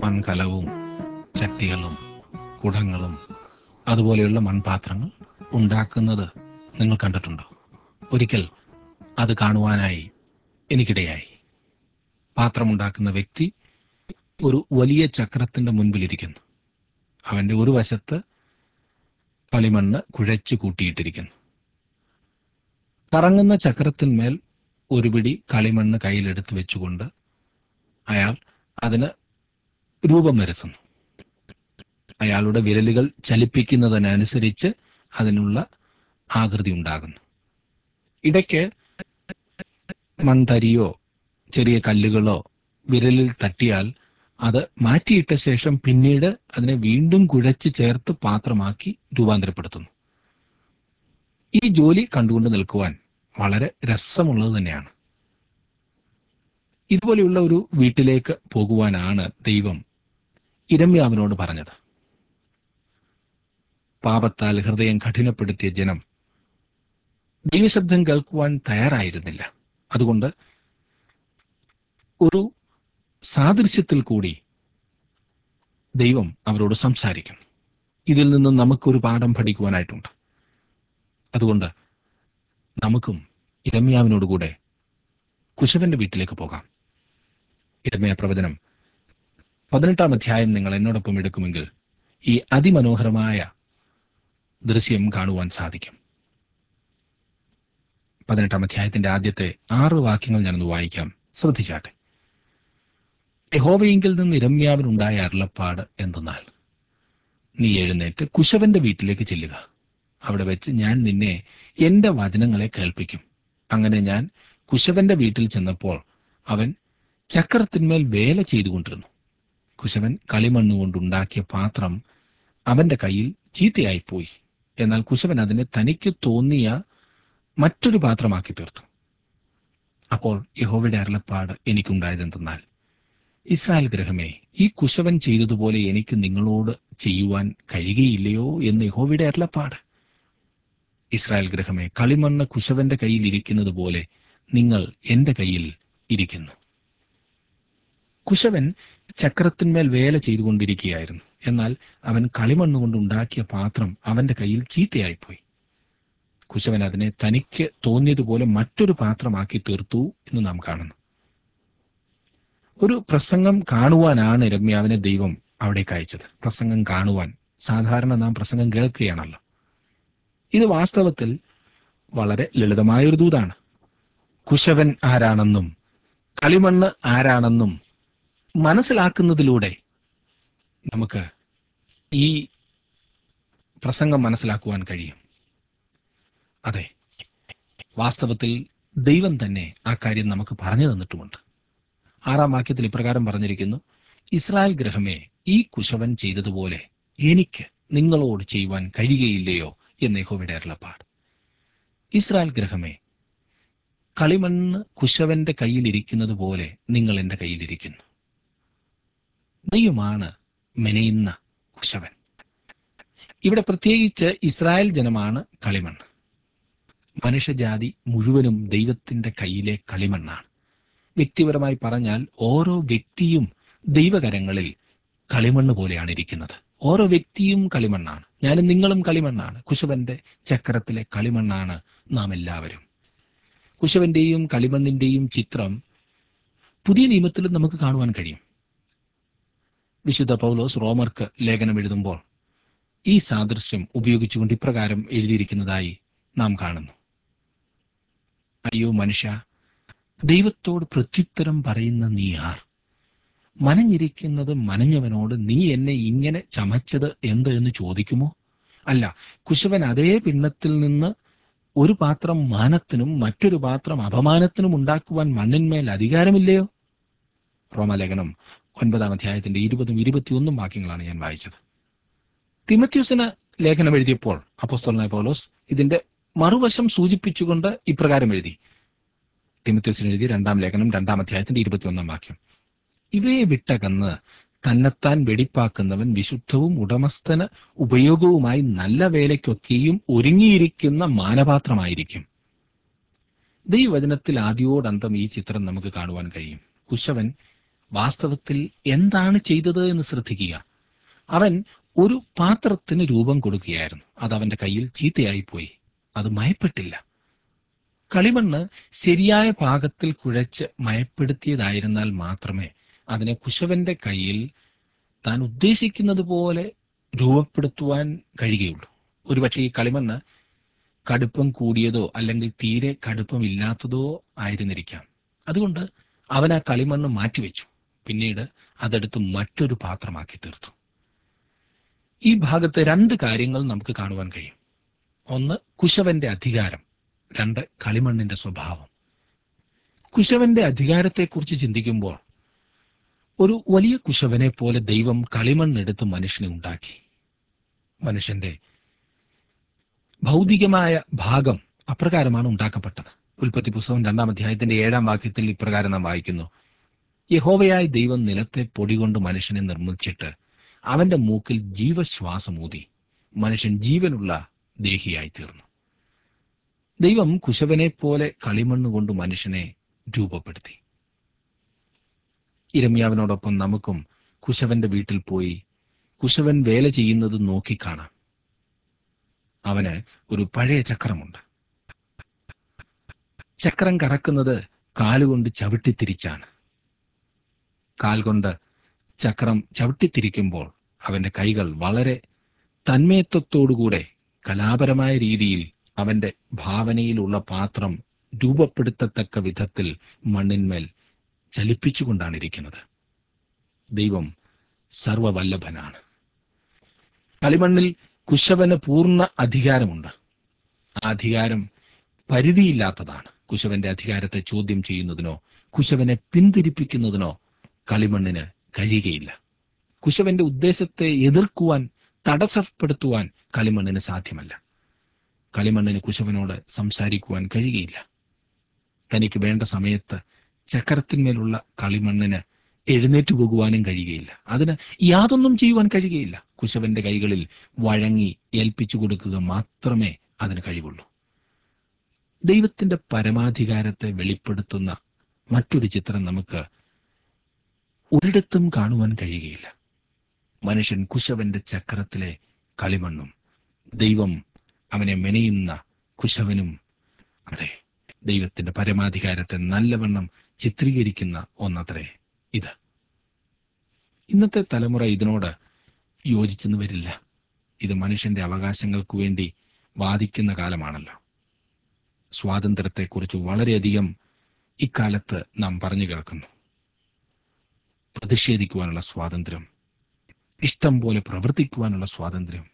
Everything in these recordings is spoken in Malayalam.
മൺകലവും ചട്ടികളും കുടങ്ങളും അതുപോലെയുള്ള മൺപാത്രങ്ങൾ ഉണ്ടാക്കുന്നത് നിങ്ങൾ കണ്ടിട്ടുണ്ടോ ഒരിക്കൽ അത് കാണുവാനായി എനിക്കിടയായി പാത്രമുണ്ടാക്കുന്ന വ്യക്തി ഒരു വലിയ ചക്രത്തിന്റെ മുൻപിലിരിക്കുന്നു അവന്റെ ഒരു വശത്ത് കളിമണ്ണ് കുഴച്ചു കൂട്ടിയിട്ടിരിക്കുന്നു കറങ്ങുന്ന ചക്രത്തിന്മേൽ ഒരു പിടി കളിമണ്ണ് കയ്യിലെടുത്ത് വെച്ചുകൊണ്ട് അയാൾ അതിന് രൂപം വരുത്തുന്നു അയാളുടെ വിരലുകൾ ചലിപ്പിക്കുന്നതിനനുസരിച്ച് അതിനുള്ള ആകൃതി ഉണ്ടാകുന്നു ഇടയ്ക്ക് മൺതരിയോ ചെറിയ കല്ലുകളോ വിരലിൽ തട്ടിയാൽ അത് മാറ്റിയിട്ട ശേഷം പിന്നീട് അതിനെ വീണ്ടും കുഴച്ച് ചേർത്ത് പാത്രമാക്കി രൂപാന്തരപ്പെടുത്തുന്നു ഈ ജോലി കണ്ടുകൊണ്ട് നിൽക്കുവാൻ വളരെ രസമുള്ളത് തന്നെയാണ് ഇതുപോലെയുള്ള ഒരു വീട്ടിലേക്ക് പോകുവാനാണ് ദൈവം ഇരമ്യാവിനോട് പറഞ്ഞത് പാപത്താൽ ഹൃദയം കഠിനപ്പെടുത്തിയ ജനം ദൈവശബ്ദം കേൾക്കുവാൻ തയ്യാറായിരുന്നില്ല അതുകൊണ്ട് ഒരു സാദൃശ്യത്തിൽ കൂടി ദൈവം അവരോട് സംസാരിക്കും ഇതിൽ നിന്ന് നമുക്കൊരു പാഠം പഠിക്കുവാനായിട്ടുണ്ട് അതുകൊണ്ട് നമുക്കും ഇരമ്യാവിനോടുകൂടെ കുശവന്റെ വീട്ടിലേക്ക് പോകാം ഇരമ്യ പ്രവചനം പതിനെട്ടാം അധ്യായം നിങ്ങൾ എന്നോടൊപ്പം എടുക്കുമെങ്കിൽ ഈ അതിമനോഹരമായ ദൃശ്യം കാണുവാൻ സാധിക്കും പതിനെട്ടാം അധ്യായത്തിന്റെ ആദ്യത്തെ ആറ് വാക്യങ്ങൾ ഞാനൊന്ന് വായിക്കാം ശ്രദ്ധിച്ചാട്ടെ യഹോവയെങ്കിൽ നിന്ന് ഇരമ്യാവിനുണ്ടായ അരുളപ്പാട് എന്തെന്നാൽ നീ എഴുന്നേറ്റ് കുശവന്റെ വീട്ടിലേക്ക് ചെല്ലുക അവിടെ വെച്ച് ഞാൻ നിന്നെ എന്റെ വചനങ്ങളെ കേൾപ്പിക്കും അങ്ങനെ ഞാൻ കുശവന്റെ വീട്ടിൽ ചെന്നപ്പോൾ അവൻ ചക്രത്തിന്മേൽ വേല ചെയ്തുകൊണ്ടിരുന്നു കുശവൻ കളിമണ്ണ് കൊണ്ടുണ്ടാക്കിയ പാത്രം അവന്റെ കയ്യിൽ ചീത്തയായിപ്പോയി എന്നാൽ കുശവൻ അതിനെ തനിക്ക് തോന്നിയ മറ്റൊരു പാത്രമാക്കി തീർത്തു അപ്പോൾ യഹോവയുടെ അരുളപ്പാട് എനിക്കുണ്ടായതെന്തെന്നാൽ ഇസ്രായേൽ ഗ്രഹമേ ഈ കുശവൻ ചെയ്തതുപോലെ എനിക്ക് നിങ്ങളോട് ചെയ്യുവാൻ കഴിയുകയില്ലയോ എന്ന് യഹോവയുടെ അരുളപ്പാട് ഇസ്രായേൽ ഗ്രഹമേ കളിമണ്ണ് കുശവന്റെ കയ്യിൽ ഇരിക്കുന്നത് പോലെ നിങ്ങൾ എന്റെ കയ്യിൽ ഇരിക്കുന്നു കുശവൻ ചക്രത്തിന്മേൽ വേല ചെയ്തുകൊണ്ടിരിക്കുകയായിരുന്നു എന്നാൽ അവൻ കളിമണ്ണ് കൊണ്ടുണ്ടാക്കിയ പാത്രം അവന്റെ കയ്യിൽ ചീത്തയായിപ്പോയി കുശവൻ അതിനെ തനിക്ക് തോന്നിയതുപോലെ മറ്റൊരു പാത്രമാക്കി തീർത്തു എന്ന് നാം കാണുന്നു ഒരു പ്രസംഗം കാണുവാനാണ് രമ്യാവിനെ ദൈവം അവിടേക്ക് അയച്ചത് പ്രസംഗം കാണുവാൻ സാധാരണ നാം പ്രസംഗം കേൾക്കുകയാണല്ലോ ഇത് വാസ്തവത്തിൽ വളരെ ലളിതമായൊരു ദൂതാണ് കുശവൻ ആരാണെന്നും കളിമണ്ണ് ആരാണെന്നും മനസ്സിലാക്കുന്നതിലൂടെ നമുക്ക് ഈ പ്രസംഗം മനസ്സിലാക്കുവാൻ കഴിയും അതെ വാസ്തവത്തിൽ ദൈവം തന്നെ ആ കാര്യം നമുക്ക് പറഞ്ഞു തന്നിട്ടുമുണ്ട് ആറാം വാക്യത്തിൽ ഇപ്രകാരം പറഞ്ഞിരിക്കുന്നു ഇസ്രായേൽ ഗ്രഹമേ ഈ കുശവൻ ചെയ്തതുപോലെ എനിക്ക് നിങ്ങളോട് ചെയ്യുവാൻ കഴിയുകയില്ലയോ എന്ന് യഹോവയുടെ അരുളപ്പാട് ഇസ്രായേൽ ഗ്രഹമേ കളിമണ്ണ് കുശവന്റെ കയ്യിലിരിക്കുന്നത് പോലെ നിങ്ങൾ എന്റെ കയ്യിലിരിക്കുന്നു ദൈവമാണ് മെനയുന്ന കുശവൻ ഇവിടെ പ്രത്യേകിച്ച് ഇസ്രായേൽ ജനമാണ് കളിമണ്ണ് മനുഷ്യജാതി മുഴുവനും ദൈവത്തിന്റെ കയ്യിലെ കളിമണ്ണാണ് വ്യക്തിപരമായി പറഞ്ഞാൽ ഓരോ വ്യക്തിയും ദൈവകരങ്ങളിൽ കളിമണ്ണ് പോലെയാണ് ഇരിക്കുന്നത് ഓരോ വ്യക്തിയും കളിമണ്ണാണ് ഞാനും നിങ്ങളും കളിമണ്ണാണ് കുശവന്റെ ചക്രത്തിലെ കളിമണ്ണാണ് നാം എല്ലാവരും കുശവന്റെയും കളിമണ്ണിന്റെയും ചിത്രം പുതിയ നിയമത്തിലും നമുക്ക് കാണുവാൻ കഴിയും വിശുദ്ധ പൗലോസ് റോമർക്ക് ലേഖനം എഴുതുമ്പോൾ ഈ സാദൃശ്യം ഉപയോഗിച്ചുകൊണ്ട് ഇപ്രകാരം എഴുതിയിരിക്കുന്നതായി നാം കാണുന്നു അയ്യോ മനുഷ്യ ദൈവത്തോട് പ്രത്യുത്തരം പറയുന്ന നീ ആർ മനഞ്ഞിരിക്കുന്നത് മനഞ്ഞവനോട് നീ എന്നെ ഇങ്ങനെ ചമച്ചത് എന്ത് എന്ന് ചോദിക്കുമോ അല്ല കുശവൻ അതേ പിണ്ണത്തിൽ നിന്ന് ഒരു പാത്രം മാനത്തിനും മറ്റൊരു പാത്രം അപമാനത്തിനും ഉണ്ടാക്കുവാൻ മണ്ണിന്മേൽ അധികാരമില്ലയോ റോമലേഖനം ഒൻപതാം അധ്യായത്തിന്റെ ഇരുപതും ഇരുപത്തിയൊന്നും വാക്യങ്ങളാണ് ഞാൻ വായിച്ചത് തിമത്യൂസിന് ലേഖനം എഴുതിയപ്പോൾ അപ്പോസ്തലനായ പൗലോസ് ഇതിന്റെ മറുവശം സൂചിപ്പിച്ചുകൊണ്ട് ഇപ്രകാരം എഴുതി തിമത്യൂസിന് എഴുതിയ രണ്ടാം ലേഖനം രണ്ടാം അധ്യായത്തിന്റെ ഇരുപത്തിയൊന്നാം വാക്യം ഇവയെ വിട്ടകന്ന് തന്നെത്താൻ വെടിപ്പാക്കുന്നവൻ വിശുദ്ധവും ഉടമസ്ഥന് ഉപയോഗവുമായി നല്ല വേലയ്ക്കൊക്കെയും ഒരുങ്ങിയിരിക്കുന്ന മാനപാത്രമായിരിക്കും ദൈവവചനത്തിൽ ആദ്യോടന്തം ഈ ചിത്രം നമുക്ക് കാണുവാൻ കഴിയും കുശവൻ വാസ്തവത്തിൽ എന്താണ് ചെയ്തത് എന്ന് ശ്രദ്ധിക്കുക അവൻ ഒരു പാത്രത്തിന് രൂപം കൊടുക്കുകയായിരുന്നു അത് അവന്റെ കയ്യിൽ ചീത്തയായി പോയി അത് മയപ്പെട്ടില്ല കളിമണ്ണ് ശരിയായ പാകത്തിൽ കുഴച്ച് മയപ്പെടുത്തിയതായിരുന്നാൽ മാത്രമേ അതിനെ കുശവന്റെ കയ്യിൽ താൻ ഉദ്ദേശിക്കുന്നത് പോലെ രൂപപ്പെടുത്തുവാൻ കഴിയുകയുള്ളൂ ഒരുപക്ഷെ ഈ കളിമണ്ണ് കടുപ്പം കൂടിയതോ അല്ലെങ്കിൽ തീരെ കടുപ്പമില്ലാത്തതോ ആയിരുന്നിരിക്കാം അതുകൊണ്ട് അവൻ ആ കളിമണ്ണ് മാറ്റിവെച്ചു പിന്നീട് അതെടുത്ത് മറ്റൊരു പാത്രമാക്കി തീർത്തു ഈ ഭാഗത്ത് രണ്ട് കാര്യങ്ങൾ നമുക്ക് കാണുവാൻ കഴിയും ഒന്ന് കുശവന്റെ അധികാരം രണ്ട് കളിമണ്ണിന്റെ സ്വഭാവം കുശവന്റെ അധികാരത്തെക്കുറിച്ച് ചിന്തിക്കുമ്പോൾ ഒരു വലിയ കുശവനെ പോലെ ദൈവം കളിമണ്ണെടുത്ത് മനുഷ്യനെ ഉണ്ടാക്കി മനുഷ്യന്റെ ഭൗതികമായ ഭാഗം അപ്രകാരമാണ് ഉണ്ടാക്കപ്പെട്ടത് ഉൽപ്പത്തി പുസ്തകം രണ്ടാം അധ്യായത്തിന്റെ ഏഴാം വാക്യത്തിൽ ഇപ്രകാരം നാം വായിക്കുന്നു യഹോവയായ ദൈവം നിലത്തെ പൊടികൊണ്ട് മനുഷ്യനെ നിർമ്മിച്ചിട്ട് അവന്റെ മൂക്കിൽ ജീവശ്വാസം ഊതി മനുഷ്യൻ ജീവനുള്ള ദേഹിയായി തീർന്നു ദൈവം കുശവനെ പോലെ കളിമണ്ണ് കൊണ്ട് മനുഷ്യനെ രൂപപ്പെടുത്തി ഇരമ്യാവിനോടൊപ്പം നമുക്കും കുശവന്റെ വീട്ടിൽ പോയി കുശവൻ വേല ചെയ്യുന്നത് നോക്കിക്കാണാം അവന് ഒരു പഴയ ചക്രമുണ്ട് ചക്രം കറക്കുന്നത് കാലുകൊണ്ട് ചവിട്ടിത്തിരിച്ചാണ് കാൽ കൊണ്ട് ചക്രം ചവിട്ടിത്തിരിക്കുമ്പോൾ അവന്റെ കൈകൾ വളരെ തന്മയത്വത്തോടുകൂടെ കലാപരമായ രീതിയിൽ അവന്റെ ഭാവനയിലുള്ള പാത്രം രൂപപ്പെടുത്തത്തക്ക വിധത്തിൽ മണ്ണിന്മേൽ ചലിപ്പിച്ചുകൊണ്ടാണ് ഇരിക്കുന്നത് ദൈവം സർവവല്ലഭനാണ് കളിമണ്ണിൽ കുശവന് പൂർണ്ണ അധികാരമുണ്ട് ആ അധികാരം പരിധിയില്ലാത്തതാണ് കുശവന്റെ അധികാരത്തെ ചോദ്യം ചെയ്യുന്നതിനോ കുശവനെ പിന്തിരിപ്പിക്കുന്നതിനോ കളിമണ്ണിന് കഴിയുകയില്ല കുശവന്റെ ഉദ്ദേശത്തെ എതിർക്കുവാൻ തടസ്സപ്പെടുത്തുവാൻ കളിമണ്ണിന് സാധ്യമല്ല കളിമണ്ണിന് കുശവനോട് സംസാരിക്കുവാൻ കഴിയുകയില്ല തനിക്ക് വേണ്ട സമയത്ത് ചക്രത്തിന്മേലുള്ള കളിമണ്ണിന് എഴുന്നേറ്റ് പോകുവാനും കഴിയുകയില്ല അതിന് യാതൊന്നും ചെയ്യുവാൻ കഴിയുകയില്ല കുശവന്റെ കൈകളിൽ വഴങ്ങി ഏൽപ്പിച്ചു കൊടുക്കുക മാത്രമേ അതിന് കഴിവുള്ളൂ ദൈവത്തിന്റെ പരമാധികാരത്തെ വെളിപ്പെടുത്തുന്ന മറ്റൊരു ചിത്രം നമുക്ക് ഒരിടത്തും കാണുവാൻ കഴിയുകയില്ല മനുഷ്യൻ കുശവന്റെ ചക്രത്തിലെ കളിമണ്ണും ദൈവം അവനെ മെനയുന്ന കുശവനും അതെ ദൈവത്തിന്റെ പരമാധികാരത്തെ നല്ലവണ്ണം ചിത്രീകരിക്കുന്ന ഒന്നത്രേ ഇത് ഇന്നത്തെ തലമുറ ഇതിനോട് യോജിച്ചെന്ന് വരില്ല ഇത് മനുഷ്യന്റെ അവകാശങ്ങൾക്ക് വേണ്ടി വാദിക്കുന്ന കാലമാണല്ലോ സ്വാതന്ത്ര്യത്തെക്കുറിച്ച് വളരെയധികം ഇക്കാലത്ത് നാം പറഞ്ഞു കേൾക്കുന്നു പ്രതിഷേധിക്കുവാനുള്ള സ്വാതന്ത്ര്യം ഇഷ്ടം പോലെ പ്രവർത്തിക്കുവാനുള്ള സ്വാതന്ത്ര്യം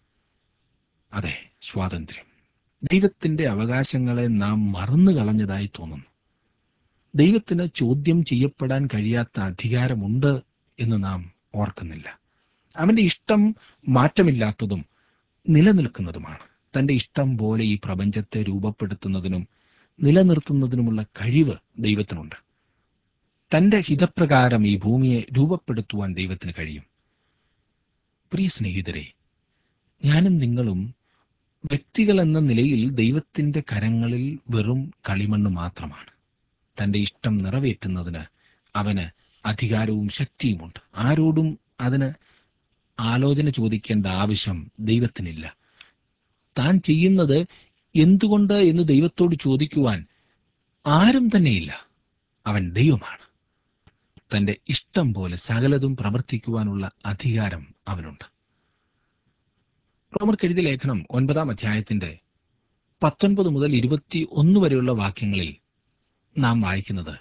അതെ സ്വാതന്ത്ര്യം ദൈവത്തിന്റെ അവകാശങ്ങളെ നാം മറന്നു കളഞ്ഞതായി തോന്നുന്നു ദൈവത്തിന് ചോദ്യം ചെയ്യപ്പെടാൻ കഴിയാത്ത അധികാരമുണ്ട് എന്ന് നാം ഓർക്കുന്നില്ല അവന്റെ ഇഷ്ടം മാറ്റമില്ലാത്തതും നിലനിൽക്കുന്നതുമാണ് തന്റെ ഇഷ്ടം പോലെ ഈ പ്രപഞ്ചത്തെ രൂപപ്പെടുത്തുന്നതിനും നിലനിർത്തുന്നതിനുമുള്ള കഴിവ് ദൈവത്തിനുണ്ട് തന്റെ ഹിതപ്രകാരം ഈ ഭൂമിയെ രൂപപ്പെടുത്തുവാൻ ദൈവത്തിന് കഴിയും പ്രിയ സ്നേഹിതരെ ഞാനും നിങ്ങളും വ്യക്തികൾ എന്ന നിലയിൽ ദൈവത്തിന്റെ കരങ്ങളിൽ വെറും കളിമണ്ണ് മാത്രമാണ് തന്റെ ഇഷ്ടം നിറവേറ്റുന്നതിന് അവന് അധികാരവും ശക്തിയുമുണ്ട് ആരോടും അതിന് ആലോചന ചോദിക്കേണ്ട ആവശ്യം ദൈവത്തിനില്ല താൻ ചെയ്യുന്നത് എന്തുകൊണ്ട് എന്ന് ദൈവത്തോട് ചോദിക്കുവാൻ ആരും തന്നെയില്ല അവൻ ദൈവമാണ് തന്റെ ഇഷ്ടം പോലെ സകലതും പ്രവർത്തിക്കുവാനുള്ള അധികാരം അവനുണ്ട് റോമർക്ക് എഴുതിയ ലേഖനം ഒൻപതാം അധ്യായത്തിന്റെ പത്തൊൻപത് മുതൽ ഇരുപത്തി ഒന്ന് വരെയുള്ള വാക്യങ്ങളിൽ നാം വായിക്കുന്നത്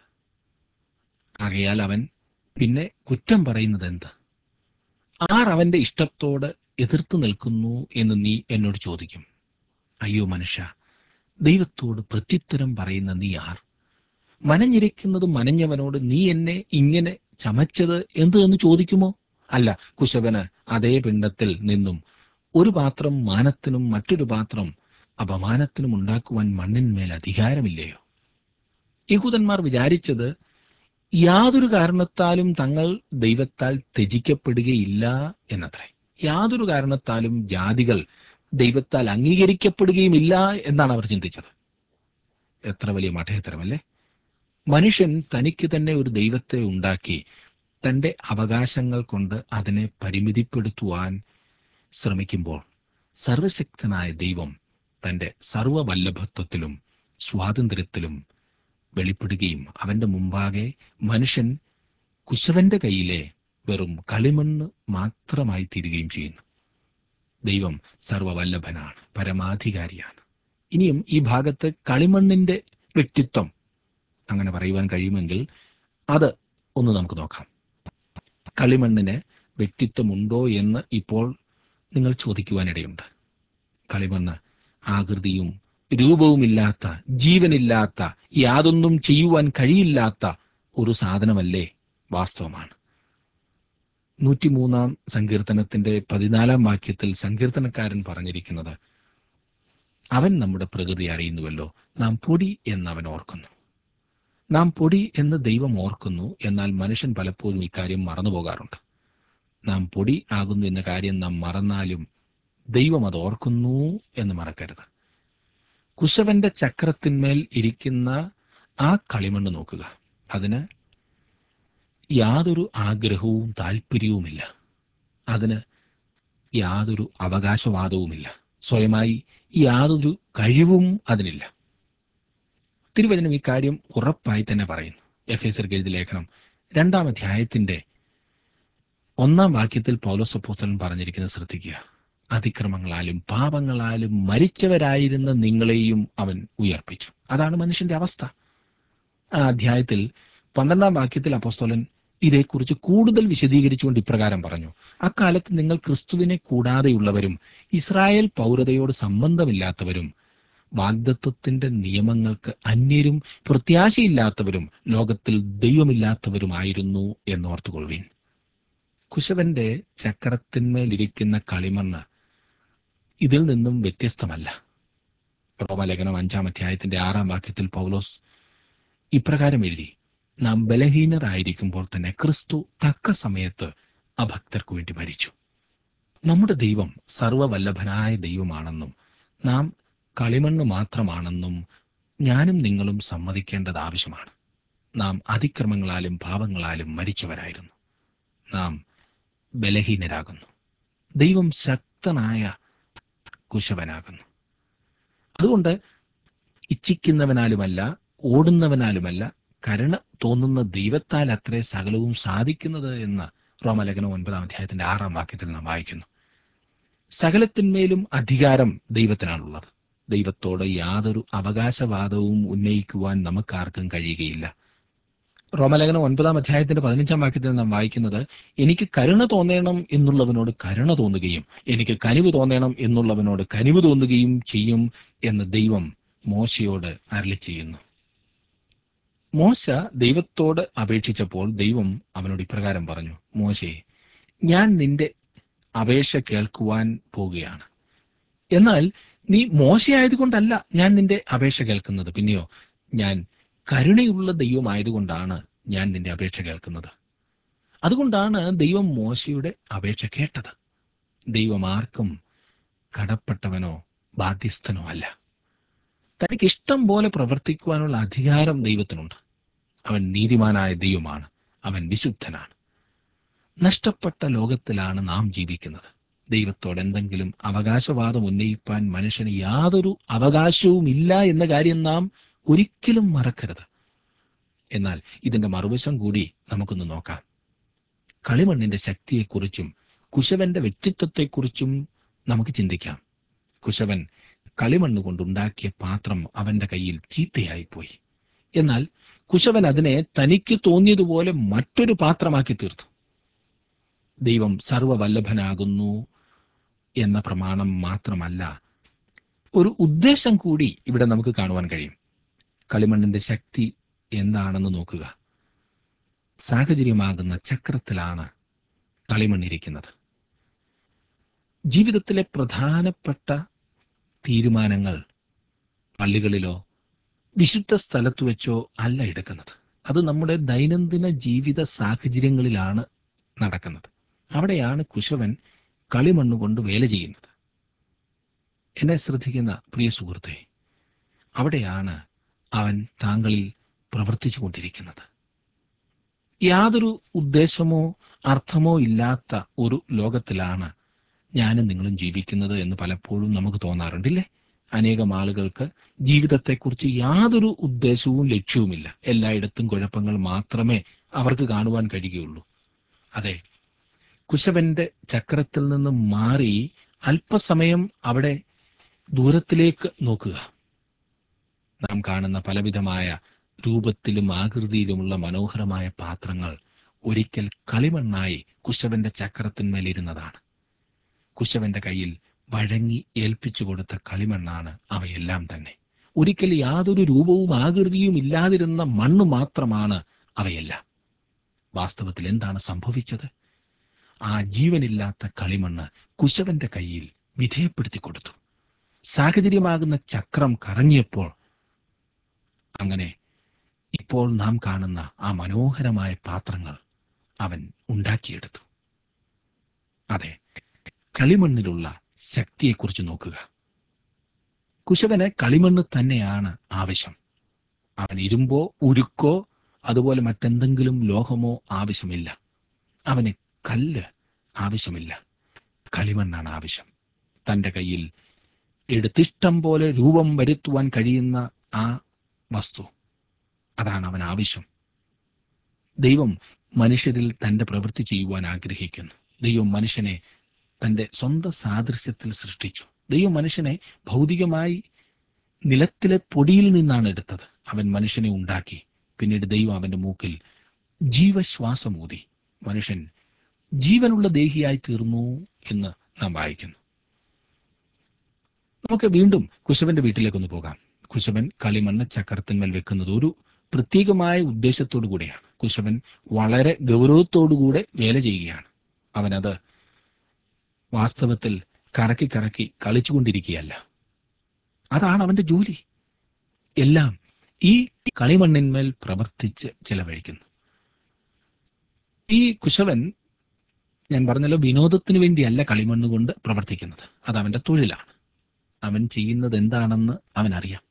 ആകയാൽ അവൻ പിന്നെ കുറ്റം പറയുന്നത് എന്ത് ആർ അവന്റെ ഇഷ്ടത്തോട് എതിർത്ത് നിൽക്കുന്നു എന്ന് നീ എന്നോട് ചോദിക്കും അയ്യോ മനുഷ്യ ദൈവത്തോട് പ്രത്യുത്തരം പറയുന്ന നീ ആർ മനഞ്ഞിരിക്കുന്നത് മനഞ്ഞവനോട് നീ എന്നെ ഇങ്ങനെ ചമച്ചത് എന്ത് എന്ന് ചോദിക്കുമോ അല്ല കുശവന് അതേ പിണ്ടത്തിൽ നിന്നും ഒരു പാത്രം മാനത്തിനും മറ്റൊരു പാത്രം അപമാനത്തിനും ഉണ്ടാക്കുവാൻ മണ്ണിന്മേൽ അധികാരമില്ലയോ യഹൂദന്മാർ വിചാരിച്ചത് യാതൊരു കാരണത്താലും തങ്ങൾ ദൈവത്താൽ ത്യജിക്കപ്പെടുകയില്ല എന്നത്രേ യാതൊരു കാരണത്താലും ജാതികൾ ദൈവത്താൽ അംഗീകരിക്കപ്പെടുകയുമില്ല എന്നാണ് അവർ ചിന്തിച്ചത് എത്ര വലിയ മഠയത്തരമല്ലേ മനുഷ്യൻ തനിക്ക് തന്നെ ഒരു ദൈവത്തെ ഉണ്ടാക്കി തന്റെ അവകാശങ്ങൾ കൊണ്ട് അതിനെ പരിമിതിപ്പെടുത്തുവാൻ ശ്രമിക്കുമ്പോൾ സർവശക്തനായ ദൈവം തന്റെ സർവവല്ലഭത്വത്തിലും സ്വാതന്ത്ര്യത്തിലും വെളിപ്പെടുകയും അവന്റെ മുമ്പാകെ മനുഷ്യൻ കുശവന്റെ കയ്യിലെ വെറും കളിമണ്ണ് മാത്രമായി തീരുകയും ചെയ്യുന്നു ദൈവം സർവവല്ലഭനാണ് പരമാധികാരിയാണ് ഇനിയും ഈ ഭാഗത്ത് കളിമണ്ണിന്റെ വ്യക്തിത്വം അങ്ങനെ പറയുവാൻ കഴിയുമെങ്കിൽ അത് ഒന്ന് നമുക്ക് നോക്കാം കളിമണ്ണിന് വ്യക്തിത്വമുണ്ടോ എന്ന് ഇപ്പോൾ നിങ്ങൾ ചോദിക്കുവാനിടയുണ്ട് കളിമണ്ണ് ആകൃതിയും രൂപവുമില്ലാത്ത ജീവനില്ലാത്ത യാതൊന്നും ചെയ്യുവാൻ കഴിയില്ലാത്ത ഒരു സാധനമല്ലേ വാസ്തവമാണ് നൂറ്റിമൂന്നാം സങ്കീർത്തനത്തിന്റെ പതിനാലാം വാക്യത്തിൽ സങ്കീർത്തനക്കാരൻ പറഞ്ഞിരിക്കുന്നത് അവൻ നമ്മുടെ പ്രകൃതി അറിയുന്നുവല്ലോ നാം പൊടി എന്ന് അവൻ ഓർക്കുന്നു നാം പൊടി എന്ന് ദൈവം ഓർക്കുന്നു എന്നാൽ മനുഷ്യൻ പലപ്പോഴും ഇക്കാര്യം മറന്നുപോകാറുണ്ട് നാം പൊടി ആകുന്നു എന്ന കാര്യം നാം മറന്നാലും ദൈവം അത് ഓർക്കുന്നു എന്ന് മറക്കരുത് കുശവന്റെ ചക്രത്തിന്മേൽ ഇരിക്കുന്ന ആ കളിമണ്ണ് നോക്കുക അതിന് യാതൊരു ആഗ്രഹവും താല്പര്യവുമില്ല അതിന് യാതൊരു അവകാശവാദവുമില്ല സ്വയമായി യാതൊരു കഴിവും അതിനില്ല തിരുവചനം ഇക്കാര്യം ഉറപ്പായി തന്നെ പറയുന്നു എഫ് എസ് എഴുതി ലേഖനം രണ്ടാം അധ്യായത്തിന്റെ ഒന്നാം വാക്യത്തിൽ പൗലോസപ്പോസ്തലൻ പറഞ്ഞിരിക്കുന്നത് ശ്രദ്ധിക്കുക അതിക്രമങ്ങളാലും പാപങ്ങളാലും മരിച്ചവരായിരുന്ന നിങ്ങളെയും അവൻ ഉയർപ്പിച്ചു അതാണ് മനുഷ്യന്റെ അവസ്ഥ ആ അധ്യായത്തിൽ പന്ത്രണ്ടാം വാക്യത്തിൽ അപ്പോസ്തോലൻ ഇതേക്കുറിച്ച് കൂടുതൽ വിശദീകരിച്ചുകൊണ്ട് ഇപ്രകാരം പറഞ്ഞു അക്കാലത്ത് നിങ്ങൾ ക്രിസ്തുവിനെ കൂടാതെയുള്ളവരും ഇസ്രായേൽ പൗരതയോട് സംബന്ധമില്ലാത്തവരും വാഗ്ദത്വത്തിന്റെ നിയമങ്ങൾക്ക് അന്യരും പ്രത്യാശയില്ലാത്തവരും ലോകത്തിൽ ദൈവമില്ലാത്തവരുമായിരുന്നു എന്നോർത്തുകൊള്ളുവിൻ കുശവന്റെ ചക്രത്തിന്മേലിരിക്കുന്ന കളിമണ്ണ് ഇതിൽ നിന്നും വ്യത്യസ്തമല്ല റോമലേഖനം അഞ്ചാം അധ്യായത്തിന്റെ ആറാം വാക്യത്തിൽ പൗലോസ് ഇപ്രകാരം എഴുതി നാം ബലഹീനരായിരിക്കുമ്പോൾ തന്നെ ക്രിസ്തു തക്ക സമയത്ത് അഭക്തർക്കു വേണ്ടി മരിച്ചു നമ്മുടെ ദൈവം സർവവല്ലഭനായ ദൈവമാണെന്നും നാം കളിമണ്ണ് മാത്രമാണെന്നും ഞാനും നിങ്ങളും സമ്മതിക്കേണ്ടത് ആവശ്യമാണ് നാം അതിക്രമങ്ങളാലും പാപങ്ങളാലും മരിച്ചവരായിരുന്നു നാം ബലഹീനരാകുന്നു ദൈവം ശക്തനായ കുശവനാകുന്നു അതുകൊണ്ട് ഇച്ഛിക്കുന്നവനാലുമല്ല ഓടുന്നവനാലുമല്ല കരുണ തോന്നുന്ന ദൈവത്താൽ അത്രേ സകലവും സാധിക്കുന്നത് എന്ന് റോമലേഖനം ഒൻപതാം അധ്യായത്തിന്റെ ആറാം വാക്യത്തിൽ നാം വായിക്കുന്നു സകലത്തിന്മേലും അധികാരം ദൈവത്തിനാണുള്ളത് ദൈവത്തോട് യാതൊരു അവകാശവാദവും ഉന്നയിക്കുവാൻ നമുക്കാർക്കും കഴിയുകയില്ല റോമലേഖനം ഒൻപതാം അധ്യായത്തിന്റെ പതിനഞ്ചാം വാക്യത്തിൽ നാം വായിക്കുന്നത് എനിക്ക് കരുണ തോന്നണം എന്നുള്ളവനോട് കരുണ തോന്നുകയും എനിക്ക് കനിവ് തോന്നണം എന്നുള്ളവനോട് കനിവ് തോന്നുകയും ചെയ്യും എന്ന് ദൈവം മോശയോട് അരളി ചെയ്യുന്നു മോശ ദൈവത്തോട് അപേക്ഷിച്ചപ്പോൾ ദൈവം അവനോട് ഇപ്രകാരം പറഞ്ഞു മോശേ ഞാൻ നിന്റെ അപേക്ഷ കേൾക്കുവാൻ പോകുകയാണ് എന്നാൽ നീ മോശയായതുകൊണ്ടല്ല ഞാൻ നിന്റെ അപേക്ഷ കേൾക്കുന്നത് പിന്നെയോ ഞാൻ കരുണയുള്ള ദൈവമായതുകൊണ്ടാണ് ഞാൻ നിന്റെ അപേക്ഷ കേൾക്കുന്നത് അതുകൊണ്ടാണ് ദൈവം മോശയുടെ അപേക്ഷ കേട്ടത് ദൈവം ആർക്കും കടപ്പെട്ടവനോ ബാധ്യസ്ഥനോ അല്ല തനിക്ക് ഇഷ്ടം പോലെ പ്രവർത്തിക്കുവാനുള്ള അധികാരം ദൈവത്തിനുണ്ട് അവൻ നീതിമാനായ ദൈവമാണ് അവൻ വിശുദ്ധനാണ് നഷ്ടപ്പെട്ട ലോകത്തിലാണ് നാം ജീവിക്കുന്നത് ദൈവത്തോട് എന്തെങ്കിലും അവകാശവാദം ഉന്നയിപ്പാൻ മനുഷ്യന് യാതൊരു അവകാശവും ഇല്ല എന്ന കാര്യം നാം ഒരിക്കലും മറക്കരുത് എന്നാൽ ഇതിന്റെ മറുവശം കൂടി നമുക്കൊന്ന് നോക്കാം കളിമണ്ണിന്റെ ശക്തിയെക്കുറിച്ചും കുശവന്റെ വ്യക്തിത്വത്തെക്കുറിച്ചും നമുക്ക് ചിന്തിക്കാം കുശവൻ കളിമണ്ണ് കൊണ്ടുണ്ടാക്കിയ പാത്രം അവന്റെ കയ്യിൽ ചീത്തയായിപ്പോയി എന്നാൽ കുശവൻ അതിനെ തനിക്ക് തോന്നിയതുപോലെ മറ്റൊരു പാത്രമാക്കി തീർത്തു ദൈവം സർവവല്ലഭനാകുന്നു എന്ന പ്രമാണം മാത്രമല്ല ഒരു ഉദ്ദേശം കൂടി ഇവിടെ നമുക്ക് കാണുവാൻ കഴിയും കളിമണ്ണിന്റെ ശക്തി എന്താണെന്ന് നോക്കുക സാഹചര്യമാകുന്ന ചക്രത്തിലാണ് കളിമണ്ണിരിക്കുന്നത് ജീവിതത്തിലെ പ്രധാനപ്പെട്ട തീരുമാനങ്ങൾ പള്ളികളിലോ വിശുദ്ധ സ്ഥലത്ത് വെച്ചോ അല്ല എടുക്കുന്നത് അത് നമ്മുടെ ദൈനംദിന ജീവിത സാഹചര്യങ്ങളിലാണ് നടക്കുന്നത് അവിടെയാണ് കുശവൻ കളിമണ്ണ് കൊണ്ട് വേല ചെയ്യുന്നത് എന്നെ ശ്രദ്ധിക്കുന്ന പ്രിയ സുഹൃത്തെ അവിടെയാണ് അവൻ താങ്കളിൽ പ്രവർത്തിച്ചു കൊണ്ടിരിക്കുന്നത് യാതൊരു ഉദ്ദേശമോ അർത്ഥമോ ഇല്ലാത്ത ഒരു ലോകത്തിലാണ് ഞാനും നിങ്ങളും ജീവിക്കുന്നത് എന്ന് പലപ്പോഴും നമുക്ക് തോന്നാറുണ്ടില്ലേ അനേകം ആളുകൾക്ക് ജീവിതത്തെക്കുറിച്ച് യാതൊരു ഉദ്ദേശവും ലക്ഷ്യവുമില്ല എല്ലായിടത്തും കുഴപ്പങ്ങൾ മാത്രമേ അവർക്ക് കാണുവാൻ കഴിയുകയുള്ളൂ അതെ കുശവന്റെ ചക്രത്തിൽ നിന്ന് മാറി അല്പസമയം അവിടെ ദൂരത്തിലേക്ക് നോക്കുക നാം കാണുന്ന പലവിധമായ രൂപത്തിലും ആകൃതിയിലുമുള്ള മനോഹരമായ പാത്രങ്ങൾ ഒരിക്കൽ കളിമണ്ണായി കുശവന്റെ ചക്രത്തിന്മേലിരുന്നതാണ് കുശവന്റെ കയ്യിൽ വഴങ്ങി ഏൽപ്പിച്ചു കൊടുത്ത കളിമണ്ണാണ് അവയെല്ലാം തന്നെ ഒരിക്കൽ യാതൊരു രൂപവും ആകൃതിയും ഇല്ലാതിരുന്ന മണ്ണ് മാത്രമാണ് അവയെല്ലാം വാസ്തവത്തിൽ എന്താണ് സംഭവിച്ചത് ആ ജീവനില്ലാത്ത കളിമണ്ണ് കുശവന്റെ കയ്യിൽ വിധേയപ്പെടുത്തി കൊടുത്തു സാഹചര്യമാകുന്ന ചക്രം കറങ്ങിയപ്പോൾ അങ്ങനെ ഇപ്പോൾ നാം കാണുന്ന ആ മനോഹരമായ പാത്രങ്ങൾ അവൻ ഉണ്ടാക്കിയെടുത്തു അതെ കളിമണ്ണിലുള്ള ശക്തിയെക്കുറിച്ച് നോക്കുക കുശവന് കളിമണ്ണ് തന്നെയാണ് ആവശ്യം അവൻ ഇരുമ്പോ ഉരുക്കോ അതുപോലെ മറ്റെന്തെങ്കിലും ലോഹമോ ആവശ്യമില്ല അവന് കല്ല് ആവശ്യമില്ല കളിമണ്ണാണ് ആവശ്യം തന്റെ കയ്യിൽ എടുത്തിഷ്ടം പോലെ രൂപം വരുത്തുവാൻ കഴിയുന്ന ആ വസ്തു അതാണ് അവൻ ആവശ്യം ദൈവം മനുഷ്യരിൽ തന്റെ പ്രവൃത്തി ചെയ്യുവാൻ ആഗ്രഹിക്കുന്നു ദൈവം മനുഷ്യനെ തന്റെ സ്വന്തം സാദൃശ്യത്തിൽ സൃഷ്ടിച്ചു ദൈവം മനുഷ്യനെ ഭൗതികമായി നിലത്തിലെ പൊടിയിൽ നിന്നാണ് എടുത്തത് അവൻ മനുഷ്യനെ ഉണ്ടാക്കി പിന്നീട് ദൈവം അവന്റെ മൂക്കിൽ ജീവശ്വാസമൂതി മനുഷ്യൻ ജീവനുള്ള ദേഹിയായി തീർന്നു എന്ന് നാം വായിക്കുന്നു നമുക്ക് വീണ്ടും കുശവന്റെ വീട്ടിലേക്കൊന്ന് പോകാം കുശവൻ കളിമണ്ണ് ചക്രത്തിന്മേൽ വെക്കുന്നത് ഒരു പ്രത്യേകമായ ഉദ്ദേശത്തോടു കൂടെയാണ് കുശവൻ വളരെ ഗൗരവത്തോടുകൂടെ വേല ചെയ്യുകയാണ് അവനത് വാസ്തവത്തിൽ കറക്കി കറക്കി കളിച്ചുകൊണ്ടിരിക്കുകയല്ല അതാണ് അവന്റെ ജോലി എല്ലാം ഈ കളിമണ്ണിന്മേൽ പ്രവർത്തിച്ച് ചെലവഴിക്കുന്നു ഈ കുശവൻ ഞാൻ പറഞ്ഞല്ലോ വിനോദത്തിന് വേണ്ടിയല്ല കളിമണ്ണ് കൊണ്ട് പ്രവർത്തിക്കുന്നത് അത് അവന്റെ തൊഴിലാണ് അവൻ ചെയ്യുന്നത് എന്താണെന്ന് അവൻ അറിയാം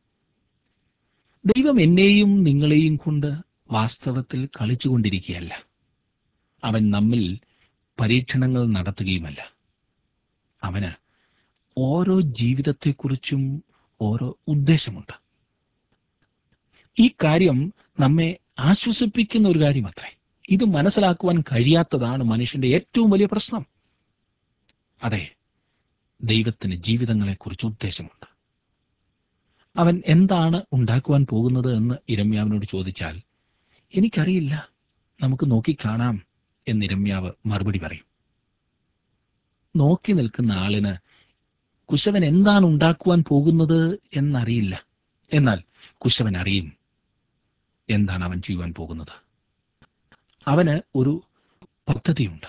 ദൈവം എന്നെയും നിങ്ങളെയും കൊണ്ട് വാസ്തവത്തിൽ കളിച്ചുകൊണ്ടിരിക്കുകയല്ല അവൻ നമ്മിൽ പരീക്ഷണങ്ങൾ നടത്തുകയുമല്ല അവന് ഓരോ ജീവിതത്തെക്കുറിച്ചും ഓരോ ഉദ്ദേശമുണ്ട് ഈ കാര്യം നമ്മെ ആശ്വസിപ്പിക്കുന്ന ഒരു കാര്യമത്രേ ഇത് മനസ്സിലാക്കുവാൻ കഴിയാത്തതാണ് മനുഷ്യന്റെ ഏറ്റവും വലിയ പ്രശ്നം അതെ ദൈവത്തിന് ജീവിതങ്ങളെക്കുറിച്ച് ഉദ്ദേശമുണ്ട് അവൻ എന്താണ് ഉണ്ടാക്കുവാൻ പോകുന്നത് എന്ന് ഇരമ്യാവിനോട് ചോദിച്ചാൽ എനിക്കറിയില്ല നമുക്ക് നോക്കിക്കാണാം എന്ന് ഇരമ്യാവ് മറുപടി പറയും നോക്കി നിൽക്കുന്ന ആളിന് കുശവൻ എന്താണ് ഉണ്ടാക്കുവാൻ പോകുന്നത് എന്നറിയില്ല എന്നാൽ കുശവൻ അറിയും എന്താണ് അവൻ ചെയ്യുവാൻ പോകുന്നത് അവന് ഒരു പദ്ധതിയുണ്ട്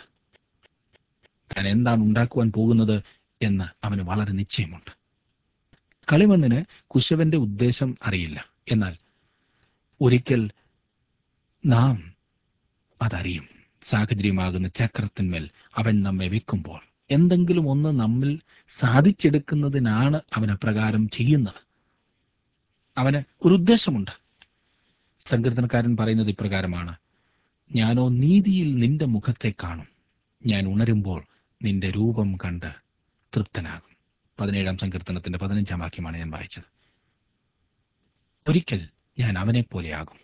താൻ എന്താണ് ഉണ്ടാക്കുവാൻ പോകുന്നത് എന്ന് അവന് വളരെ നിശ്ചയമുണ്ട് കളിമണ്ണിന് കുശവന്റെ ഉദ്ദേശം അറിയില്ല എന്നാൽ ഒരിക്കൽ നാം അതറിയും സാഹചര്യമാകുന്ന ചക്രത്തിന്മേൽ അവൻ നമ്മെ വെക്കുമ്പോൾ എന്തെങ്കിലും ഒന്ന് നമ്മിൽ സാധിച്ചെടുക്കുന്നതിനാണ് അവൻ അപ്രകാരം ചെയ്യുന്നത് അവന് ഒരു ഉദ്ദേശമുണ്ട് സങ്കീർത്തനക്കാരൻ പറയുന്നത് ഇപ്രകാരമാണ് ഞാനോ നീതിയിൽ നിന്റെ മുഖത്തെ കാണും ഞാൻ ഉണരുമ്പോൾ നിന്റെ രൂപം കണ്ട് തൃപ്തനാകും പതിനേഴാം സങ്കീർത്തനത്തിന്റെ പതിനഞ്ചാം വാക്യമാണ് ഞാൻ വായിച്ചത് ഒരിക്കൽ ഞാൻ അവനെ പോലെയാകും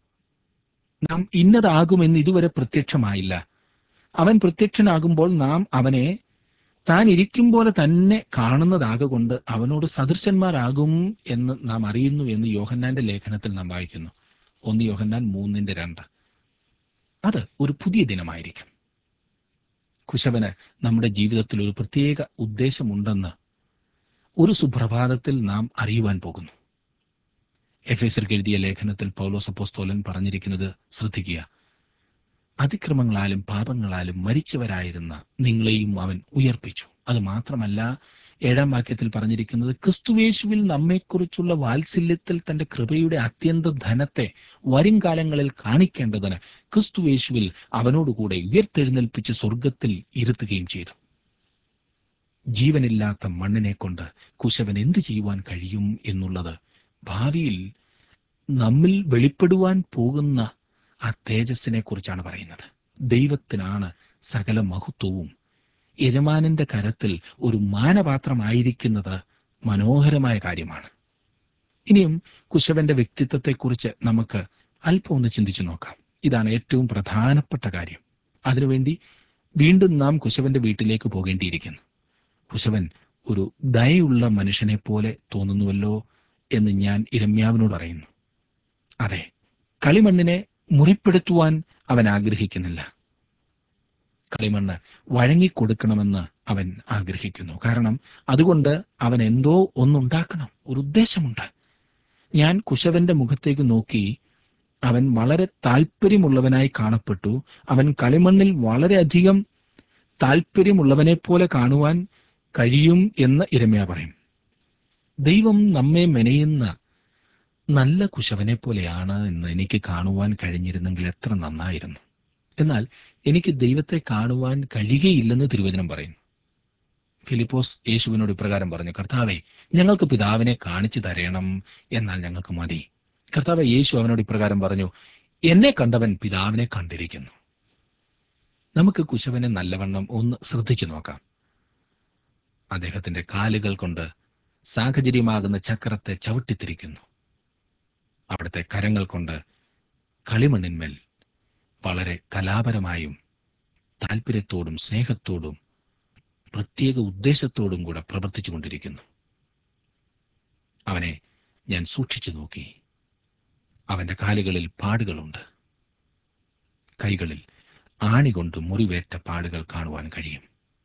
നാം ഇന്നതാകുമെന്ന് ഇതുവരെ പ്രത്യക്ഷമായില്ല അവൻ പ്രത്യക്ഷനാകുമ്പോൾ നാം അവനെ താൻ ഇരിക്കും പോലെ തന്നെ കാണുന്നതാകൊണ്ട് അവനോട് സദൃശന്മാരാകും എന്ന് നാം അറിയുന്നു എന്ന് യോഹന്നാന്റെ ലേഖനത്തിൽ നാം വായിക്കുന്നു ഒന്ന് യോഹന്നാൻ മൂന്നിന്റെ രണ്ട് അത് ഒരു പുതിയ ദിനമായിരിക്കും കുശവന് നമ്മുടെ ജീവിതത്തിൽ ഒരു പ്രത്യേക ഉദ്ദേശമുണ്ടെന്ന് ഒരു സുപ്രഭാതത്തിൽ നാം അറിയുവാൻ പോകുന്നു എഫ് എസ് എഴുതിയ ലേഖനത്തിൽ പൗലോസ് അപ്പോസ്തോലൻ പറഞ്ഞിരിക്കുന്നത് ശ്രദ്ധിക്കുക അതിക്രമങ്ങളാലും പാപങ്ങളാലും മരിച്ചവരായിരുന്ന നിങ്ങളെയും അവൻ ഉയർപ്പിച്ചു അത് മാത്രമല്ല ഏഴാം വാക്യത്തിൽ പറഞ്ഞിരിക്കുന്നത് ക്രിസ്തുവേശുവിൽ നമ്മെക്കുറിച്ചുള്ള വാത്സല്യത്തിൽ തന്റെ കൃപയുടെ അത്യന്ത ധനത്തെ വരും കാലങ്ങളിൽ കാണിക്കേണ്ടതിന് ക്രിസ്തുവേശുവിൽ അവനോടുകൂടെ ഉയർത്തെഴുന്നേൽപ്പിച്ച് സ്വർഗത്തിൽ ഇരുത്തുകയും ചെയ്തു ജീവനില്ലാത്ത മണ്ണിനെ കൊണ്ട് കുശവൻ എന്തു ചെയ്യുവാൻ കഴിയും എന്നുള്ളത് ഭാവിയിൽ നമ്മിൽ വെളിപ്പെടുവാൻ പോകുന്ന ആ തേജസ്സിനെ കുറിച്ചാണ് പറയുന്നത് ദൈവത്തിനാണ് സകല മഹത്വവും യജമാനന്റെ കരത്തിൽ ഒരു മാനപാത്രമായിരിക്കുന്നത് മനോഹരമായ കാര്യമാണ് ഇനിയും കുശവന്റെ വ്യക്തിത്വത്തെക്കുറിച്ച് നമുക്ക് അല്പം ഒന്ന് ചിന്തിച്ചു നോക്കാം ഇതാണ് ഏറ്റവും പ്രധാനപ്പെട്ട കാര്യം അതിനുവേണ്ടി വീണ്ടും നാം കുശവന്റെ വീട്ടിലേക്ക് പോകേണ്ടിയിരിക്കുന്നു കുശവൻ ഒരു ദയുള്ള മനുഷ്യനെ പോലെ തോന്നുന്നുവല്ലോ എന്ന് ഞാൻ ഇരമ്യാവിനോട് അറിയുന്നു അതെ കളിമണ്ണിനെ മുറിപ്പെടുത്തുവാൻ അവൻ ആഗ്രഹിക്കുന്നില്ല കളിമണ്ണ് വഴങ്ങിക്കൊടുക്കണമെന്ന് അവൻ ആഗ്രഹിക്കുന്നു കാരണം അതുകൊണ്ട് അവൻ എന്തോ ഒന്നുണ്ടാക്കണം ഒരു ഉദ്ദേശമുണ്ട് ഞാൻ കുശവന്റെ മുഖത്തേക്ക് നോക്കി അവൻ വളരെ താല്പര്യമുള്ളവനായി കാണപ്പെട്ടു അവൻ കളിമണ്ണിൽ വളരെയധികം താല്പര്യമുള്ളവനെ പോലെ കാണുവാൻ കഴിയും എന്ന് ഇരമ്യ പറയും ദൈവം നമ്മെ മെനയുന്ന നല്ല കുശവനെ പോലെയാണ് എന്ന് എനിക്ക് കാണുവാൻ കഴിഞ്ഞിരുന്നെങ്കിൽ എത്ര നന്നായിരുന്നു എന്നാൽ എനിക്ക് ദൈവത്തെ കാണുവാൻ കഴിയുകയില്ലെന്ന് തിരുവചനം പറയുന്നു ഫിലിപ്പോസ് യേശുവിനോട് ഇപ്രകാരം പറഞ്ഞു കർത്താവെ ഞങ്ങൾക്ക് പിതാവിനെ കാണിച്ചു തരണം എന്നാൽ ഞങ്ങൾക്ക് മതി കർത്താവ് യേശു അവനോട് ഇപ്രകാരം പറഞ്ഞു എന്നെ കണ്ടവൻ പിതാവിനെ കണ്ടിരിക്കുന്നു നമുക്ക് കുശവനെ നല്ലവണ്ണം ഒന്ന് ശ്രദ്ധിച്ചു നോക്കാം അദ്ദേഹത്തിന്റെ കാലുകൾ കൊണ്ട് സാഹചര്യമാകുന്ന ചക്രത്തെ ചവിട്ടിത്തിരിക്കുന്നു അവിടുത്തെ കരങ്ങൾ കൊണ്ട് കളിമണ്ണിന്മേൽ വളരെ കലാപരമായും താല്പര്യത്തോടും സ്നേഹത്തോടും പ്രത്യേക ഉദ്ദേശത്തോടും കൂടെ പ്രവർത്തിച്ചുകൊണ്ടിരിക്കുന്നു അവനെ ഞാൻ സൂക്ഷിച്ചു നോക്കി അവന്റെ കാലുകളിൽ പാടുകളുണ്ട് കൈകളിൽ ആണി കൊണ്ട് മുറിവേറ്റ പാടുകൾ കാണുവാൻ കഴിയും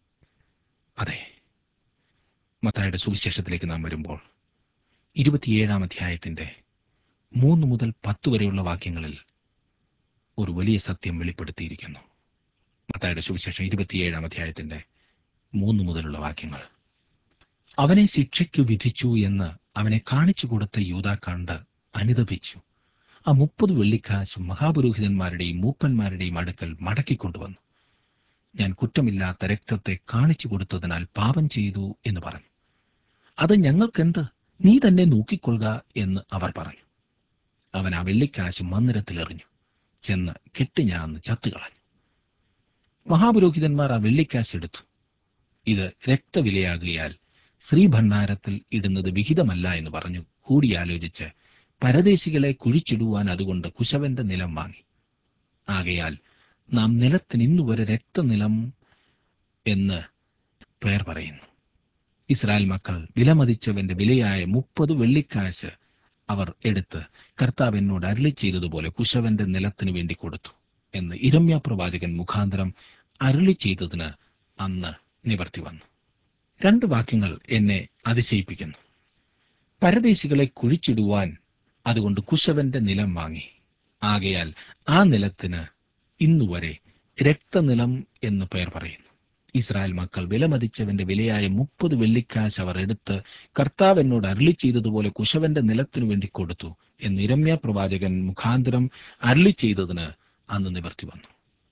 അതെ മത്തായുടെ സുവിശേഷത്തിലേക്ക് നാം വരുമ്പോൾ ഇരുപത്തിയേഴാം അധ്യായത്തിന്റെ മൂന്ന് മുതൽ പത്ത് വരെയുള്ള വാക്യങ്ങളിൽ ഒരു വലിയ സത്യം വെളിപ്പെടുത്തിയിരിക്കുന്നു മത്തായുടെ സുവിശേഷം ഇരുപത്തിയേഴാം അധ്യായത്തിന്റെ മൂന്ന് മുതലുള്ള വാക്യങ്ങൾ അവനെ ശിക്ഷയ്ക്ക് വിധിച്ചു എന്ന് അവനെ കാണിച്ചു കൊടുത്ത യൂത കണ്ട് അനുദപിച്ചു ആ മുപ്പത് വെള്ളിക്കാശ് മഹാപുരോഹിതന്മാരുടെയും മൂപ്പന്മാരുടെയും അടുക്കൽ മടക്കിക്കൊണ്ടുവന്നു ഞാൻ കുറ്റമില്ലാത്ത രക്തത്തെ കാണിച്ചു കൊടുത്തതിനാൽ പാപം ചെയ്തു എന്ന് പറഞ്ഞു അത് ഞങ്ങൾക്കെന്ത് നീ തന്നെ നോക്കിക്കൊള്ളുക എന്ന് അവർ പറഞ്ഞു അവൻ ആ വെള്ളിക്കാശ് മന്ദിരത്തിലെറിഞ്ഞു ചെന്ന് കെട്ടിഞ്ഞാന്ന് ചത്തുകളഞ്ഞു മഹാപുരോഹിതന്മാർ ആ വെള്ളിക്കാശ് എടുത്തു ഇത് രക്തവിലയാകിയാൽ ശ്രീഭണ്ഡാരത്തിൽ ഇടുന്നത് വിഹിതമല്ല എന്ന് പറഞ്ഞു കൂടിയാലോചിച്ച് പരദേശികളെ കുഴിച്ചിടുവാൻ അതുകൊണ്ട് കുശവന്റെ നിലം വാങ്ങി ആകയാൽ നാം നിലത്തിന് ഇന്നുവരെ രക്തനിലം എന്ന് പേർ പറയുന്നു ഇസ്രായേൽ മക്കൾ വിലമതിച്ചവന്റെ വിലയായ മുപ്പത് വെള്ളിക്കാശ് അവർ എടുത്ത് കർത്താവ് എന്നോട് അരളി ചെയ്തതുപോലെ കുശവന്റെ നിലത്തിനു വേണ്ടി കൊടുത്തു എന്ന് ഇരമ്യ പ്രവാചകൻ മുഖാന്തരം അരളി ചെയ്തതിന് അന്ന് നിവർത്തി വന്നു രണ്ട് വാക്യങ്ങൾ എന്നെ അതിശയിപ്പിക്കുന്നു പരദേശികളെ കുഴിച്ചിടുവാൻ അതുകൊണ്ട് കുശവന്റെ നിലം വാങ്ങി ആകയാൽ ആ നിലത്തിന് ഇന്നുവരെ രക്തനിലം എന്ന് പേർ പറയുന്നു ഇസ്രായേൽ മക്കൾ വിലമതിച്ചവന്റെ വിലയായ മുപ്പത് വെള്ളിക്കാശ് അവർ എടുത്ത് കർത്താവ് എന്നോട് അരളി ചെയ്തതുപോലെ കുശവന്റെ നിലത്തിനു വേണ്ടി കൊടുത്തു എന്ന് ഇരമ്യ പ്രവാചകൻ മുഖാന്തരം അരളി ചെയ്തതിന് അന്ന് നിവർത്തി വന്നു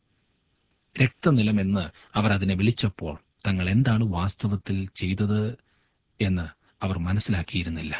രക്തനിലം എന്ന് അവർ അതിനെ വിളിച്ചപ്പോൾ തങ്ങൾ എന്താണ് വാസ്തവത്തിൽ ചെയ്തത് എന്ന് അവർ മനസ്സിലാക്കിയിരുന്നില്ല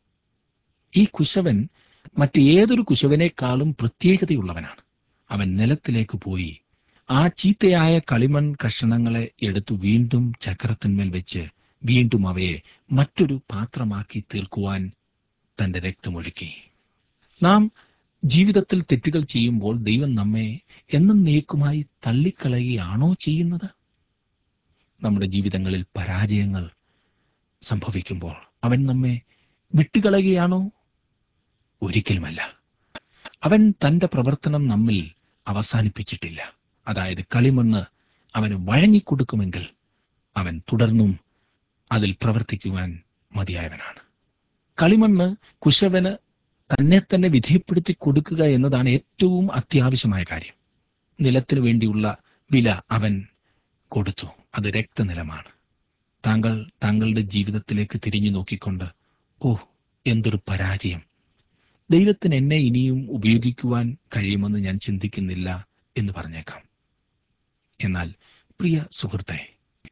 ഈ കുശവൻ മറ്റേതൊരു കുശവനേക്കാളും പ്രത്യേകതയുള്ളവനാണ് അവൻ നിലത്തിലേക്ക് പോയി ആ ചീത്തയായ കളിമൺ കഷണങ്ങളെ എടുത്തു വീണ്ടും ചക്രത്തിന്മേൽ വെച്ച് വീണ്ടും അവയെ മറ്റൊരു പാത്രമാക്കി തീർക്കുവാൻ തന്റെ രക്തമൊഴുക്കി നാം ജീവിതത്തിൽ തെറ്റുകൾ ചെയ്യുമ്പോൾ ദൈവം നമ്മെ എന്നും നീക്കുമായി തള്ളിക്കളയുകയാണോ ചെയ്യുന്നത് നമ്മുടെ ജീവിതങ്ങളിൽ പരാജയങ്ങൾ സംഭവിക്കുമ്പോൾ അവൻ നമ്മെ വിട്ടുകളയുകയാണോ ഒരിക്കലുമല്ല അവൻ തന്റെ പ്രവർത്തനം നമ്മിൽ അവസാനിപ്പിച്ചിട്ടില്ല അതായത് കളിമണ്ണ് അവന് വഴങ്ങിക്കൊടുക്കുമെങ്കിൽ അവൻ തുടർന്നും അതിൽ പ്രവർത്തിക്കുവാൻ മതിയായവനാണ് കളിമണ്ണ് കുശവന് തന്നെ തന്നെ വിധേയപ്പെടുത്തി കൊടുക്കുക എന്നതാണ് ഏറ്റവും അത്യാവശ്യമായ കാര്യം നിലത്തിനു വേണ്ടിയുള്ള വില അവൻ കൊടുത്തു അത് രക്തനിലമാണ് താങ്കൾ താങ്കളുടെ ജീവിതത്തിലേക്ക് തിരിഞ്ഞു നോക്കിക്കൊണ്ട് ഓ എന്തൊരു പരാജയം ദൈവത്തിന് എന്നെ ഇനിയും ഉപയോഗിക്കുവാൻ കഴിയുമെന്ന് ഞാൻ ചിന്തിക്കുന്നില്ല എന്ന് പറഞ്ഞേക്കാം എന്നാൽ പ്രിയ സുഹൃത്തെ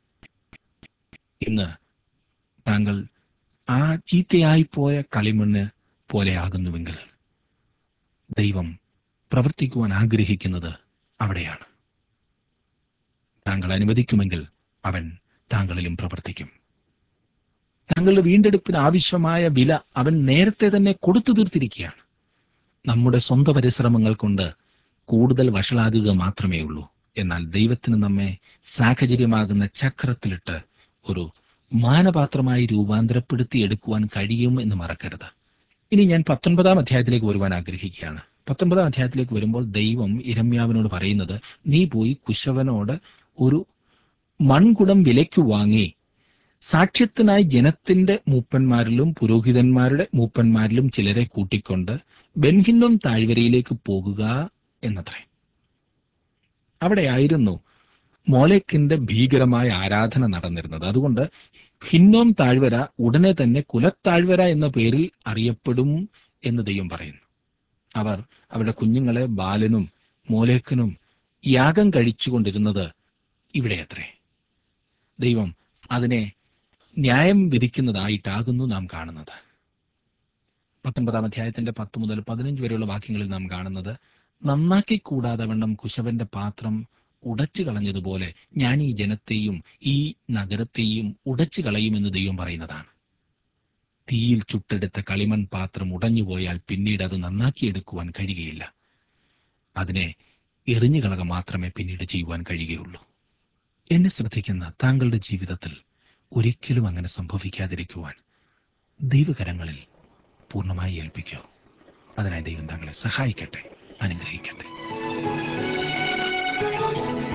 ഇന്ന് താങ്കൾ ആ ചീത്തയായിപ്പോയ കളിമണ്ണ് പോലെയാകുന്നുവെങ്കിൽ ദൈവം പ്രവർത്തിക്കുവാൻ ആഗ്രഹിക്കുന്നത് അവിടെയാണ് താങ്കൾ അനുവദിക്കുമെങ്കിൽ അവൻ താങ്കളിലും പ്രവർത്തിക്കും താങ്കളുടെ വീണ്ടെടുപ്പിന് ആവശ്യമായ വില അവൻ നേരത്തെ തന്നെ കൊടുത്തു തീർത്തിരിക്കുകയാണ് നമ്മുടെ സ്വന്തം പരിശ്രമങ്ങൾ കൊണ്ട് കൂടുതൽ വഷളാകുക മാത്രമേ ഉള്ളൂ എന്നാൽ ദൈവത്തിന് നമ്മെ സാഹചര്യമാകുന്ന ചക്രത്തിലിട്ട് ഒരു മാനപാത്രമായി രൂപാന്തരപ്പെടുത്തി എടുക്കുവാൻ കഴിയും എന്ന് മറക്കരുത് ഇനി ഞാൻ പത്തൊൻപതാം അധ്യായത്തിലേക്ക് വരുവാൻ ആഗ്രഹിക്കുകയാണ് പത്തൊൻപതാം അധ്യായത്തിലേക്ക് വരുമ്പോൾ ദൈവം ഇരമ്യാവിനോട് പറയുന്നത് നീ പോയി കുശവനോട് ഒരു മൺകുടം വിലയ്ക്ക് വാങ്ങി സാക്ഷ്യത്തിനായി ജനത്തിന്റെ മൂപ്പന്മാരിലും പുരോഹിതന്മാരുടെ മൂപ്പന്മാരിലും ചിലരെ കൂട്ടിക്കൊണ്ട് ബെൻഹിന്നം താഴ്വരയിലേക്ക് പോകുക എന്നത്രേ അവിടെയായിരുന്നു മോലേക്കിന്റെ ഭീകരമായ ആരാധന നടന്നിരുന്നത് അതുകൊണ്ട് ഹിന്നോം താഴ്വര ഉടനെ തന്നെ കുലത്താഴ്വര എന്ന പേരിൽ അറിയപ്പെടും എന്ന് ദൈവം പറയുന്നു അവർ അവരുടെ കുഞ്ഞുങ്ങളെ ബാലനും മോലേക്കനും യാഗം കഴിച്ചുകൊണ്ടിരുന്നത് ഇവിടെയത്രേ ദൈവം അതിനെ ന്യായം വിധിക്കുന്നതായിട്ടാകുന്നു നാം കാണുന്നത് പത്തൊൻപതാം അധ്യായത്തിന്റെ പത്ത് മുതൽ പതിനഞ്ച് വരെയുള്ള വാക്യങ്ങളിൽ നാം കാണുന്നത് നന്നാക്കി കൂടാതെ വണ്ണം കുശവന്റെ പാത്രം ഉടച്ചു കളഞ്ഞതുപോലെ ഞാൻ ഈ ജനത്തെയും ഈ നഗരത്തെയും ഉടച്ചു കളയുമെന്ന് ദൈവം പറയുന്നതാണ് തീയിൽ ചുട്ടെടുത്ത കളിമൺ പാത്രം ഉടഞ്ഞുപോയാൽ പിന്നീട് അത് നന്നാക്കിയെടുക്കുവാൻ കഴിയുകയില്ല അതിനെ എറിഞ്ഞു കളക മാത്രമേ പിന്നീട് ചെയ്യുവാൻ കഴിയുകയുള്ളൂ എന്നെ ശ്രദ്ധിക്കുന്ന താങ്കളുടെ ജീവിതത്തിൽ ഒരിക്കലും അങ്ങനെ സംഭവിക്കാതിരിക്കുവാൻ ദൈവകരങ്ങളിൽ പൂർണ്ണമായി ഏൽപ്പിക്കൂ അതിനായി ദൈവം താങ്കളെ സഹായിക്കട്ടെ അനുഗ്രഹിക്കട്ടെ